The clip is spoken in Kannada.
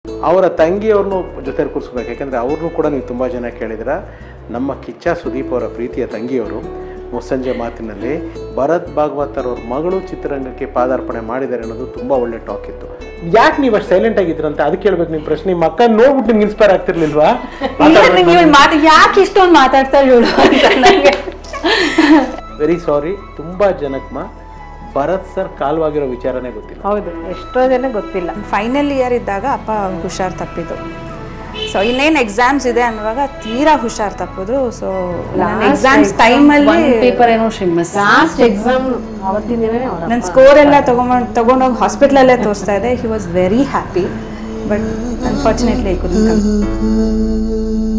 ಅವರ ತಂಗಿಯವ್ರನ್ನೂ ಜೊತೆ ಕೂರಿಸ್ಬೇಕು ಯಾಕಂದರೆ ಅವ್ರನ್ನೂ ಕೂಡ ನೀವು ತುಂಬ ಜನ ಕೇಳಿದ್ರ ನಮ್ಮ ಕಿಚ್ಚ ಸುದೀಪ್ ಅವರ ಪ್ರೀತಿಯ ತಂಗಿಯವರು ಮುಸ್ಸಂಜೆ ಮಾತಿನಲ್ಲಿ ಭರತ್ ಭಾಗವತರ್ ಅವ್ರ ಮಗಳು ಚಿತ್ರರಂಗಕ್ಕೆ ಪಾದಾರ್ಪಣೆ ಮಾಡಿದ್ದಾರೆ ಅನ್ನೋದು ತುಂಬ ಒಳ್ಳೆ ಟಾಕ್ ಇತ್ತು ಯಾಕೆ ನೀವು ಅಷ್ಟು ಸೈಲೆಂಟ್ ಆಗಿದ್ರಂತ ಅದಕ್ಕೆ ಕೇಳ್ಬೇಕು ನಿಮ್ಮ ಪ್ರಶ್ನೆ ನಿಮ್ಮ ಅಕ್ಕ ನೋಡ್ಬಿಟ್ಟು ನಿಮ್ಗೆ ಇನ್ಸ್ಪೈರ್ ಆಗ್ತಿರ್ಲಿಲ್ವಾ ಇವಳು ಮಾತು ಯಾಕೆ ಇಷ್ಟೊಂದು ಮಾತಾಡ್ತಾಳೆ ಇವಳು ಅಂತ ನಂಗೆ ವೆರಿ ಸಾರಿ ತುಂಬ ಜನಕ್ಕೆ ಭರತ್ ಸರ್ ಕಾಲ್ವಾಗಿರೋ ವಿಚಾರನೇ ಗೊತ್ತಿಲ್ಲ ಹೌದು ಎಷ್ಟೋ ಜನ ಗೊತ್ತಿಲ್ಲ ಫೈನಲ್ ಇಯರ್ ಇದ್ದಾಗ ಅಪ್ಪ ಹುಷಾರ್ ತಪ್ಪಿದ್ದು ಸೊ ಇನ್ನೇನು ಎಕ್ಸಾಮ್ಸ್ ಇದೆ ಅನ್ನುವಾಗ ತೀರಾ ಹುಷಾರ್ ತಪ್ಪಿದ್ರು ಸೊ ಎಕ್ಸಾಮ್ಸ್ ಟೈಮಲ್ಲಿ ಪೇಪರ್ ಏನೋ ಮಿಸ್ ಲಾಸ್ಟ್ ಎಕ್ಸಾಮ್ ಅವತ್ತಿನ ದಿನನೇ ಅವ್ರ ನನ್ನ ಸ್ಕೋರ್ ಎಲ್ಲ ತಗೊಂಡ್ ತಗೊಂಡೋಗಿ ಹಾಸ್ಪಿಟ್ಲಲ್ಲೇ ತೋರಿಸ್ತಾ ಇದೆ he was very happy but unfortunately I could